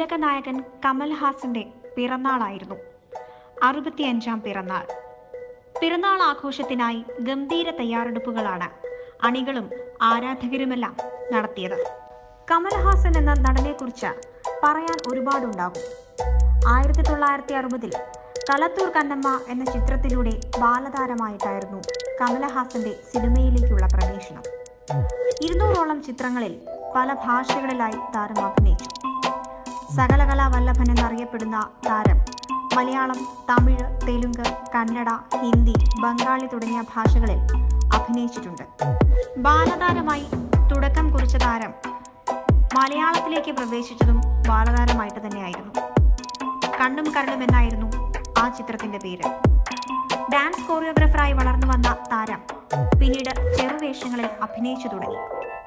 തിലക നായകൻ കമൽഹാസന്റെ പിറന്നാളായിരുന്നു അറുപത്തിയഞ്ചാം പിറന്നാൾ പിറന്നാൾ ആഘോഷത്തിനായി ഗംഭീര തയ്യാറെടുപ്പുകളാണ് അണികളും ആരാധകരുമെല്ലാം നടത്തിയത് കമൽഹാസൻ എന്ന നടനെക്കുറിച്ച് പറയാൻ ഒരുപാടുണ്ടാകും ആയിരത്തി തൊള്ളായിരത്തി അറുപതിൽ കളത്തൂർ കണ്ണമ്മ എന്ന ചിത്രത്തിലൂടെ ബാലതാരമായിട്ടായിരുന്നു കമലഹാസന്റെ സിനിമയിലേക്കുള്ള പ്രവേശനം ഇരുന്നൂറോളം ചിത്രങ്ങളിൽ പല ഭാഷകളിലായി താരം അഭിനയിച്ചു സകലകലാ വല്ലഭൻ എന്നറിയപ്പെടുന്ന താരം മലയാളം തമിഴ് തെലുങ്ക് കന്നഡ ഹിന്ദി ബംഗാളി തുടങ്ങിയ ഭാഷകളിൽ അഭിനയിച്ചിട്ടുണ്ട് ബാലതാരമായി തുടക്കം കുറിച്ച താരം മലയാളത്തിലേക്ക് പ്രവേശിച്ചതും ബാലതാരമായിട്ട് തന്നെയായിരുന്നു കണ്ണും കരളും എന്നായിരുന്നു ആ ചിത്രത്തിന്റെ പേര് ഡാൻസ് കോറിയോഗ്രാഫറായി വളർന്നു വന്ന താരം പിന്നീട് ചെറുവേഷങ്ങളിൽ അഭിനയിച്ചു തുടങ്ങി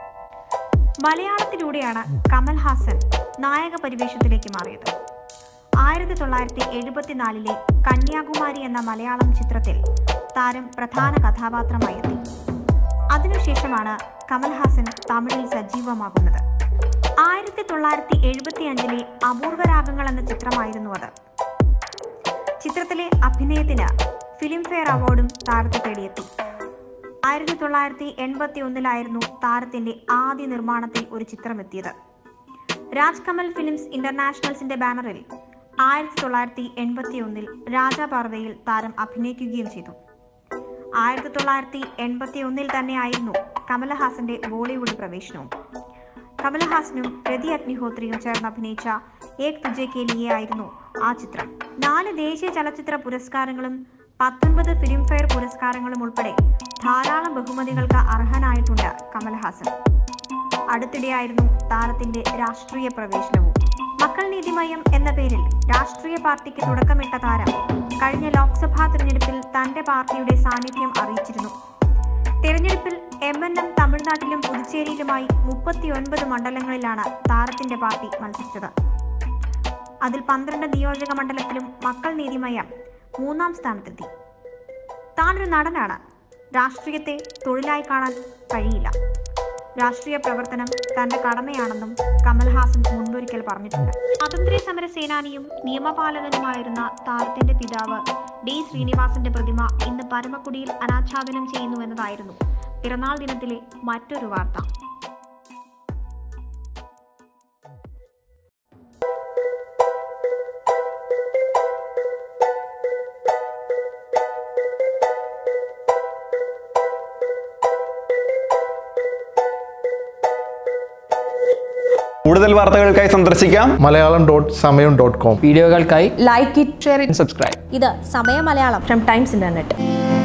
മലയാളത്തിലൂടെയാണ് കമൽഹാസൻ നായക പരിവേഷത്തിലേക്ക് മാറിയത് ആയിരത്തി തൊള്ളായിരത്തി എഴുപത്തിനാലിലെ കന്യാകുമാരി എന്ന മലയാളം ചിത്രത്തിൽ താരം പ്രധാന കഥാപാത്രമായി എത്തി അതിനുശേഷമാണ് കമൽഹാസൻ തമിഴിൽ സജീവമാകുന്നത് ആയിരത്തി തൊള്ളായിരത്തി എഴുപത്തി അഞ്ചിലെ അപൂർവ രാഗങ്ങൾ എന്ന ചിത്രമായിരുന്നു അത് ചിത്രത്തിലെ അഭിനയത്തിന് ഫിലിംഫെയർ അവാർഡും താരത്തെ തേടിയെത്തി ആയിരത്തി തൊള്ളായിരത്തി എൺപത്തി ഒന്നിലായിരുന്നു താരത്തിന്റെ ആദ്യ നിർമ്മാണത്തിൽ ഒരു ചിത്രം എത്തിയത് രാജ് കമൽ ഫിലിംസ് ഇന്റർനാഷണൽസിന്റെ ബാനറിൽ ആയിരത്തി തൊള്ളായിരത്തി എൺപത്തി ഒന്നിൽ രാജാ പാർവയിൽ താരം അഭിനയിക്കുകയും ചെയ്തു ആയിരത്തി തൊള്ളായിരത്തി എൺപത്തി ഒന്നിൽ തന്നെയായിരുന്നു കമലഹാസന്റെ ബോളിവുഡ് പ്രവേശനവും കമലഹാസനും രതി അഗ്നിഹോത്രിയും ചേർന്ന് അഭിനയിച്ച ഏക് തുജെ കെ ലിയെ ആയിരുന്നു ആ ചിത്രം നാല് ദേശീയ ചലച്ചിത്ര പുരസ്കാരങ്ങളും പത്തൊൻപത് ഫിലിംഫെയർ പുരസ്കാരങ്ങളും ഉൾപ്പെടെ ധാരാളം ബഹുമതികൾക്ക് അർഹനായിട്ടുണ്ട് കമൽഹാസൻ അടുത്തിടെയായിരുന്നു താരത്തിന്റെ രാഷ്ട്രീയ പ്രവേശനവും മക്കൾ നീതിമയം എന്ന പേരിൽ രാഷ്ട്രീയ പാർട്ടിക്ക് തുടക്കമിട്ട താരം കഴിഞ്ഞ ലോക്സഭാ തിരഞ്ഞെടുപ്പിൽ തന്റെ പാർട്ടിയുടെ സാന്നിധ്യം അറിയിച്ചിരുന്നു തിരഞ്ഞെടുപ്പിൽ എം എൻ എം തമിഴ്നാട്ടിലും പുതുച്ചേരിയിലുമായി മുപ്പത്തിയൊൻപത് മണ്ഡലങ്ങളിലാണ് താരത്തിന്റെ പാർട്ടി മത്സരിച്ചത് അതിൽ പന്ത്രണ്ട് നിയോജക മണ്ഡലത്തിലും മക്കൾ നീതിമയം മൂന്നാം സ്ഥാനത്തെത്തി താനൊരു നടനാണ് രാഷ്ട്രീയത്തെ തൊഴിലായി കാണാൻ കഴിയില്ല രാഷ്ട്രീയ പ്രവർത്തനം തന്റെ കടമയാണെന്നും കമൽഹാസൻ മുൻപൊരിക്കൽ പറഞ്ഞിട്ടുണ്ട് സ്വാതന്ത്ര്യ സമര സേനാനിയും നിയമപാലകനുമായിരുന്ന താരത്തിന്റെ പിതാവ് ഡി ശ്രീനിവാസന്റെ പ്രതിമ ഇന്ന് പരമക്കുടിയിൽ അനാച്ഛാദനം ചെയ്യുന്നുവെന്നതായിരുന്നു പിറന്നാൾ ദിനത്തിലെ മറ്റൊരു വാർത്ത കൂടുതൽ വാർത്തകൾക്കായി സന്ദർശിക്കാം Malayalam dot Samayam dot com വീഡിയോകൾക്കായി ലൈക്ക് ഇറ്റ് ഷെയർ സബ്സ്ക്രൈബ് ഇത് Samaya Malayalam from times internet